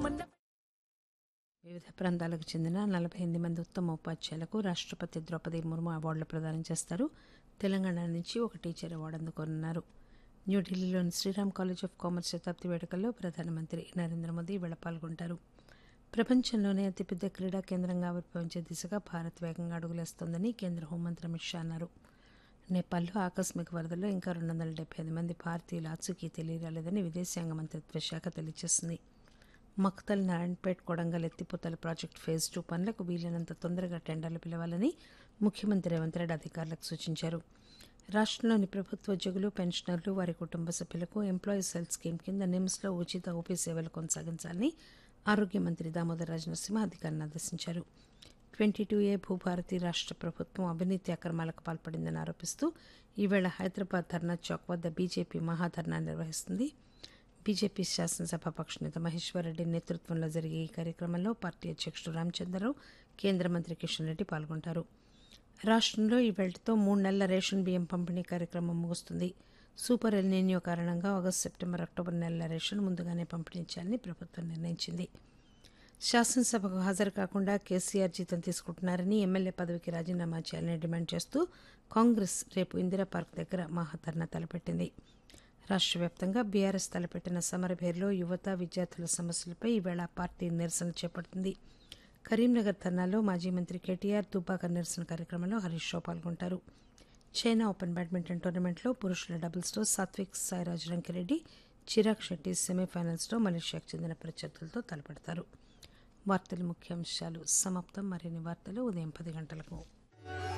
వివిధ ప్రాంతాలకు చెందిన నలభై ఎనిమిది మంది ఉత్తమ ఉపాధ్యాయులకు రాష్ట్రపతి ద్రౌపది ముర్ము అవార్డులు ప్రదానం చేస్తారు తెలంగాణ నుంచి ఒక టీచర్ అవార్డు అందుకోనున్నారు న్యూఢిల్లీలోని శ్రీరామ్ కాలేజ్ ఆఫ్ కామర్స్ శతాబ్ది వేడుకల్లో ప్రధానమంత్రి నరేంద్ర మోదీ ఇవాళ పాల్గొంటారు ప్రపంచంలోనే అతిపెద్ద క్రీడా కేంద్రంగా ఆవిర్భవించే దిశగా భారత్ వేగంగా అడుగులేస్తోందని కేంద్ర హోంమంత్రి అమిత్ షా అన్నారు నేపాల్లో ఆకస్మిక వరదల్లో ఇంకా రెండు వందల డెబ్బై ఐదు మంది భారతీయుల ఆచూకీ తెలియరాలేదని విదేశాంగ మంత్రిత్వ శాఖ తెలియజేసింది మక్తల్ నారాయణపేట్ కొడంగల్ ఎత్తిపోతల ప్రాజెక్టు ఫేజ్ టూ పనులకు వీలైనంత తొందరగా టెండర్లు పిలవాలని ముఖ్యమంత్రి రేవంత్ రెడ్డి అధికారులకు సూచించారు రాష్ట్రంలోని ప్రభుత్వోద్యోగులు పెన్షనర్లు వారి కుటుంబ సభ్యులకు ఎంప్లాయీస్ హెల్త్ స్కీమ్ కింద నిమ్స్లో ఉచిత ఓపీ సేవలు కొనసాగించాలని ఆరోగ్య మంత్రి దామోదర్ రాజనరసింహ అధికారులను ఆదేశించారు ట్వంటీ టూ ఏ భూభారతి రాష్ట్ర ప్రభుత్వం అవినీతి అక్రమాలకు పాల్పడిందని ఆరోపిస్తూ ఈవేళ హైదరాబాద్ ధర్నా చౌక్ వద్ద బీజేపీ మహాధర్నా నిర్వహిస్తుంది బీజేపీ శాసనసభాపక్ష నేత మహేశ్వరరెడ్డి నేతృత్వంలో జరిగే ఈ కార్యక్రమంలో పార్టీ అధ్యక్షుడు రామచంద్రరావు కేంద్ర మంత్రి కిషన్ రెడ్డి పాల్గొంటారు రాష్ట్రంలో ఈ వేళతో మూడు నెలల రేషన్ బియ్యం పంపిణీ కార్యక్రమం ముగుస్తుంది సూపర్ ఎల్నీనియో కారణంగా ఆగస్టు సెప్టెంబర్ అక్టోబర్ నెలల రేషన్ ముందుగానే పంపిణీ చేయాలని ప్రభుత్వం నిర్ణయించింది శాసనసభకు హాజరు కాకుండా కేసీఆర్ జీతం తీసుకుంటున్నారని ఎమ్మెల్యే పదవికి రాజీనామా చేయాలని డిమాండ్ చేస్తూ కాంగ్రెస్ రేపు ఇందిరా పార్క్ దగ్గర మహాధర్నా తలపెట్టింది రాష్ట్ర వ్యాప్తంగా బీఆర్ఎస్ తలపెట్టిన సమరభేర్లో యువత విద్యార్థుల సమస్యలపై ఈవేళ పార్టీ నిరసన చేపడుతుంది కరీంనగర్ ధర్నాలో మాజీ మంత్రి కేటీఆర్ దుబ్బాక నిరసన కార్యక్రమంలో హరీష్ రావు పాల్గొంటారు చైనా ఓపెన్ బ్యాడ్మింటన్ టోర్నమెంట్లో పురుషుల డబుల్స్లో సాత్విక్ సాయిరాజ్ రంకిరెడ్డి చిరాగ్ శెట్టి సెమీఫైనల్స్లో మలేషియాకు చెందిన ప్రత్యర్థులతో తలపడతారు వార్తల ముఖ్యాంశాలు సమాప్తం మరిన్ని వార్తలు ఉదయం పది గంటలకు